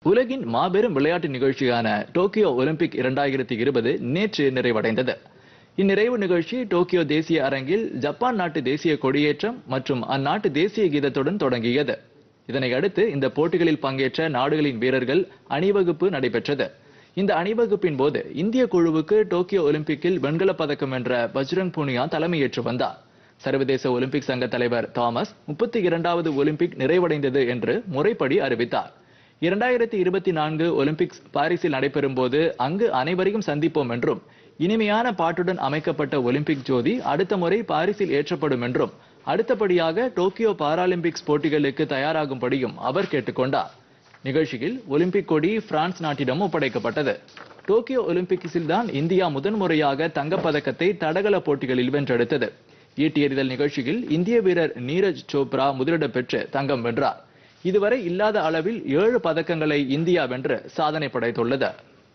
உலகின் மாபெரும் விளையாட்டு நிகழ்ச்சியான டோக்கியோ ஒலிம்பிக் இரண்டாயிரத்தி இருபது நேற்று நிறைவடைந்தது இந்நிறைவு நிகழ்ச்சி டோக்கியோ தேசிய அரங்கில் ஜப்பான் நாட்டு தேசிய கொடியேற்றம் மற்றும் அந்நாட்டு தேசிய கீதத்துடன் தொடங்கியது இதனை அடுத்து இந்த போட்டிகளில் பங்கேற்ற நாடுகளின் வீரர்கள் அணிவகுப்பு நடைபெற்றது இந்த அணிவகுப்பின் போது இந்திய குழுவுக்கு டோக்கியோ ஒலிம்பிக்கில் வெண்கலப் பதக்கம் வென்ற பஜ்ரங் புனியா தலைமையேற்று வந்தார் சர்வதேச ஒலிம்பிக் சங்க தலைவர் தாமஸ் முப்பத்தி இரண்டாவது ஒலிம்பிக் நிறைவடைந்தது என்று முறைப்படி அறிவித்தார் இரண்டாயிரத்தி இருபத்தி நான்கு ஒலிம்பிக்ஸ் பாரிஸில் நடைபெறும் போது அங்கு அனைவரையும் சந்திப்போம் என்றும் இனிமையான பாட்டுடன் அமைக்கப்பட்ட ஒலிம்பிக் ஜோதி அடுத்த முறை பாரிஸில் ஏற்றப்படும் என்றும் அடுத்தபடியாக டோக்கியோ பாராலிம்பிக்ஸ் போட்டிகளுக்கு தயாராகும்படியும் அவர் கேட்டுக்கொண்டார் நிகழ்ச்சியில் ஒலிம்பிக் கொடி பிரான்ஸ் நாட்டிடம் ஒப்படைக்கப்பட்டது டோக்கியோ ஒலிம்பிக்ஸில் தான் இந்தியா முதன்முறையாக தங்கப்பதக்கத்தை தடகள போட்டிகளில் வென்றெடுத்தது ஈட்டி எறிதல் நிகழ்ச்சியில் இந்திய வீரர் நீரஜ் சோப்ரா முதலிடம் பெற்று தங்கம் வென்றார் இதுவரை இல்லாத அளவில் ஏழு பதக்கங்களை இந்தியா வென்று சாதனை படைத்துள்ளது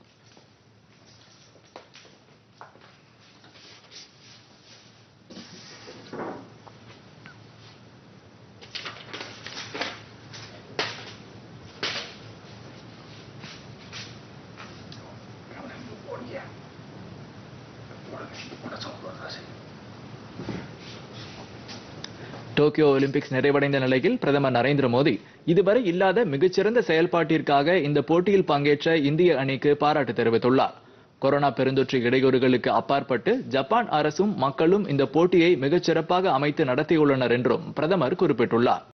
டோக்கியோ ஒலிம்பிக்ஸ் நிறைவடைந்த நிலையில் பிரதமர் நரேந்திர மோடி இதுவரை இல்லாத மிகச்சிறந்த செயல்பாட்டிற்காக இந்த போட்டியில் பங்கேற்ற இந்திய அணிக்கு பாராட்டு தெரிவித்துள்ளார் கொரோனா பெருந்தொற்று இடையூறுகளுக்கு அப்பாற்பட்டு ஜப்பான் அரசும் மக்களும் இந்த போட்டியை மிகச்சிறப்பாக அமைத்து நடத்தியுள்ளனர் என்றும் பிரதமர் குறிப்பிட்டுள்ளார்